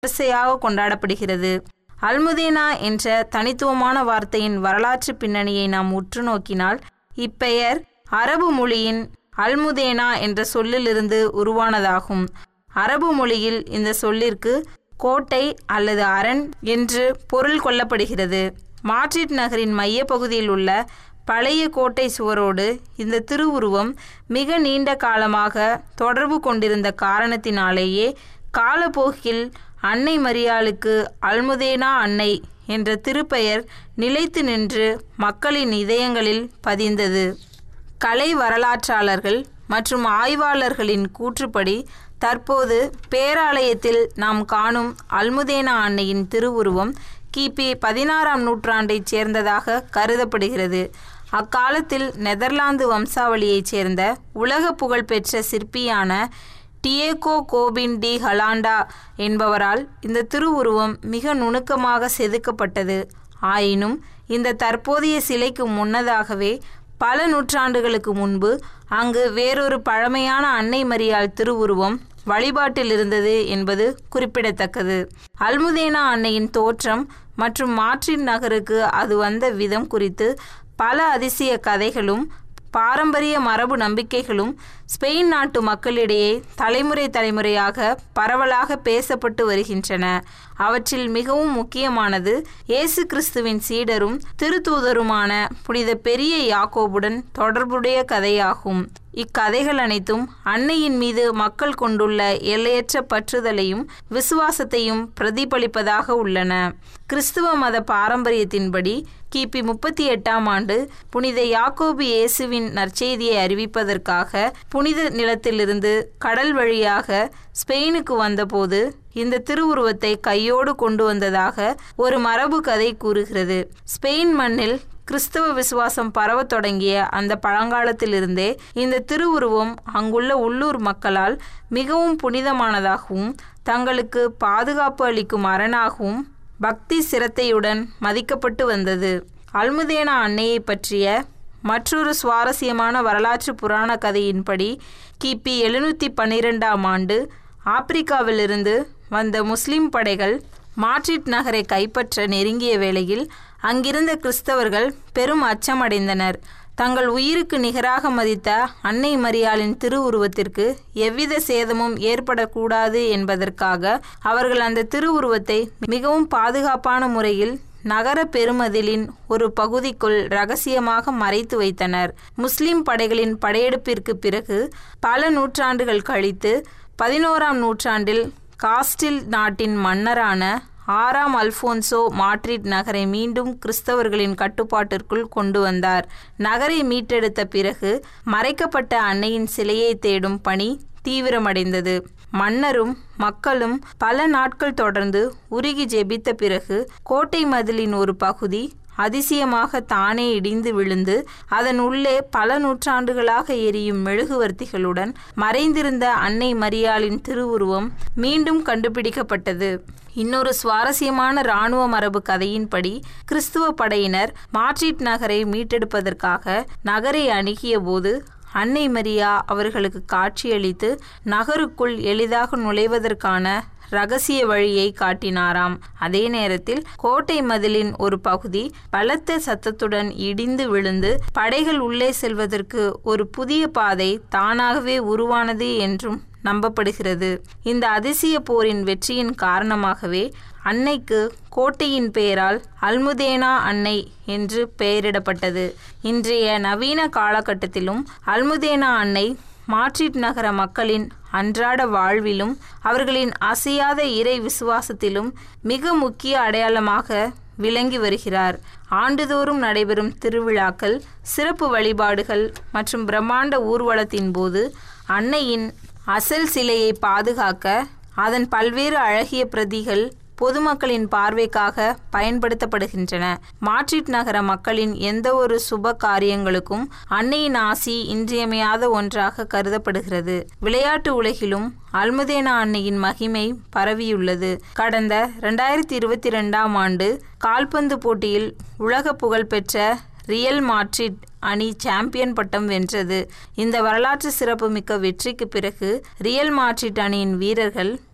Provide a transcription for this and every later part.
வரிசையாக கொண்டாடப்படுகிறது அல்முதேனா என்ற தனித்துவமான வார்த்தையின் வரலாற்று பின்னணியை நாம் உற்று நோக்கினால் இப்பெயர் அரபு மொழியின் அல்முதேனா என்ற சொல்லிலிருந்து உருவானதாகும் அரபு மொழியில் இந்த சொல்லிற்கு கோட்டை அல்லது அரண் என்று பொருள் கொள்ளப்படுகிறது மாட்ரிட் நகரின் மையப்பகுதியில் உள்ள பழைய கோட்டை சுவரோடு இந்த திருவுருவம் மிக நீண்ட காலமாக தொடர்பு கொண்டிருந்த காரணத்தினாலேயே காலப்போக்கில் அன்னை மரியாளுக்கு அல்முதேனா அன்னை என்ற திருப்பெயர் நிலைத்து நின்று மக்களின் இதயங்களில் பதிந்தது கலை வரலாற்றாளர்கள் மற்றும் ஆய்வாளர்களின் கூற்றுப்படி தற்போது பேராலயத்தில் நாம் காணும் அல்முதேனா அன்னையின் திருவுருவம் கிபி பதினாறாம் நூற்றாண்டைச் சேர்ந்ததாக கருதப்படுகிறது அக்காலத்தில் நெதர்லாந்து வம்சாவளியைச் சேர்ந்த உலக புகழ்பெற்ற சிற்பியான டியேகோ கோபின் டி ஹலாண்டா என்பவரால் இந்த திருவுருவம் மிக நுணுக்கமாக செதுக்கப்பட்டது ஆயினும் இந்த தற்போதைய சிலைக்கு முன்னதாகவே பல நூற்றாண்டுகளுக்கு முன்பு அங்கு வேறொரு பழமையான அன்னை மரியாள் திருவுருவம் வழிபாட்டில் இருந்தது என்பது குறிப்பிடத்தக்கது அல்முதேனா அன்னையின் தோற்றம் மற்றும் மாற்றின் நகருக்கு அது வந்த விதம் குறித்து பல அதிசய கதைகளும் பாரம்பரிய மரபு நம்பிக்கைகளும் ஸ்பெயின் நாட்டு மக்களிடையே தலைமுறை தலைமுறையாக பரவலாக பேசப்பட்டு வருகின்றன அவற்றில் மிகவும் முக்கியமானது இயேசு கிறிஸ்துவின் சீடரும் திருத்தூதருமான புனித பெரிய யாக்கோபுடன் தொடர்புடைய கதையாகும் இக்கதைகள் அனைத்தும் அன்னையின் மீது மக்கள் கொண்டுள்ள எல்லையற்ற பற்றுதலையும் விசுவாசத்தையும் பிரதிபலிப்பதாக உள்ளன கிறிஸ்துவ மத பாரம்பரியத்தின்படி கிபி முப்பத்தி எட்டாம் ஆண்டு புனித யாக்கோபு இயேசுவின் நற்செய்தியை அறிவிப்பதற்காக புனித நிலத்திலிருந்து கடல் வழியாக ஸ்பெயினுக்கு வந்தபோது இந்த திருவுருவத்தை கையோடு கொண்டு வந்ததாக ஒரு மரபு கதை கூறுகிறது ஸ்பெயின் மண்ணில் கிறிஸ்தவ விசுவாசம் பரவத் தொடங்கிய அந்த பழங்காலத்திலிருந்தே இந்த திருவுருவம் அங்குள்ள உள்ளூர் மக்களால் மிகவும் புனிதமானதாகவும் தங்களுக்கு பாதுகாப்பு அளிக்கும் அரணாகவும் பக்தி சிரத்தையுடன் மதிக்கப்பட்டு வந்தது அல்முதேனா அன்னையை பற்றிய மற்றொரு சுவாரஸ்யமான வரலாற்று புராண கதையின்படி கிபி எழுநூற்றி பன்னிரெண்டாம் ஆண்டு ஆப்பிரிக்காவிலிருந்து வந்த முஸ்லிம் படைகள் மாட்ரிட் நகரை கைப்பற்ற நெருங்கிய வேளையில் அங்கிருந்த கிறிஸ்தவர்கள் பெரும் அச்சமடைந்தனர் தங்கள் உயிருக்கு நிகராக மதித்த அன்னை மரியாளின் திருவுருவத்திற்கு எவ்வித சேதமும் ஏற்படக்கூடாது என்பதற்காக அவர்கள் அந்த திருவுருவத்தை மிகவும் பாதுகாப்பான முறையில் நகர பெருமதிலின் ஒரு பகுதிக்குள் ரகசியமாக மறைத்து வைத்தனர் முஸ்லிம் படைகளின் படையெடுப்பிற்கு பிறகு பல நூற்றாண்டுகள் கழித்து பதினோராம் நூற்றாண்டில் காஸ்டில் நாட்டின் மன்னரான ஆறாம் அல்போன்சோ மாட்ரிட் நகரை மீண்டும் கிறிஸ்தவர்களின் கட்டுப்பாட்டிற்குள் கொண்டு வந்தார் நகரை மீட்டெடுத்த பிறகு மறைக்கப்பட்ட அன்னையின் சிலையை தேடும் பணி தீவிரமடைந்தது மன்னரும் மக்களும் பல நாட்கள் தொடர்ந்து உருகி ஜெபித்த பிறகு கோட்டை மதிலின் ஒரு பகுதி அதிசயமாக தானே இடிந்து விழுந்து அதன் உள்ளே பல நூற்றாண்டுகளாக எரியும் மெழுகுவர்த்திகளுடன் மறைந்திருந்த அன்னை மரியாளின் திருவுருவம் மீண்டும் கண்டுபிடிக்கப்பட்டது இன்னொரு சுவாரஸ்யமான இராணுவ மரபு கதையின்படி கிறிஸ்துவ படையினர் மாட்ரிட் நகரை மீட்டெடுப்பதற்காக நகரை அணுகிய போது அன்னை மரியா அவர்களுக்கு காட்சியளித்து நகருக்குள் எளிதாக நுழைவதற்கான ரகசிய வழியை காட்டினாராம் அதே நேரத்தில் கோட்டை மதிலின் ஒரு பகுதி பலத்த சத்தத்துடன் இடிந்து விழுந்து படைகள் உள்ளே செல்வதற்கு ஒரு புதிய பாதை தானாகவே உருவானது என்றும் நம்பப்படுகிறது இந்த அதிசய போரின் வெற்றியின் காரணமாகவே அன்னைக்கு கோட்டையின் பெயரால் அல்முதேனா அன்னை என்று பெயரிடப்பட்டது இன்றைய நவீன காலகட்டத்திலும் அல்முதேனா அன்னை மாட்ரிட் நகர மக்களின் அன்றாட வாழ்விலும் அவர்களின் அசையாத இறை விசுவாசத்திலும் மிக முக்கிய அடையாளமாக விளங்கி வருகிறார் ஆண்டுதோறும் நடைபெறும் திருவிழாக்கள் சிறப்பு வழிபாடுகள் மற்றும் பிரம்மாண்ட ஊர்வலத்தின் போது அன்னையின் அசல் சிலையை பாதுகாக்க அதன் பல்வேறு அழகிய பிரதிகள் பொதுமக்களின் பார்வைக்காக பயன்படுத்தப்படுகின்றன மாட்ரிட் நகர மக்களின் எந்த ஒரு சுப காரியங்களுக்கும் அன்னையின் ஆசி இன்றியமையாத ஒன்றாக கருதப்படுகிறது விளையாட்டு உலகிலும் அல்முதேனா அன்னையின் மகிமை பரவியுள்ளது கடந்த ரெண்டாயிரத்தி இருபத்தி ரெண்டாம் ஆண்டு கால்பந்து போட்டியில் உலக புகழ்பெற்ற ரியல் மாட்ரிட் அணி சாம்பியன் பட்டம் வென்றது இந்த வரலாற்று சிறப்புமிக்க வெற்றிக்கு பிறகு ரியல் மாட்ரிட் அணியின் வீரர்கள்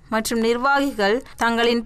மற்றும் நிர்வாகிகள் தங்களின்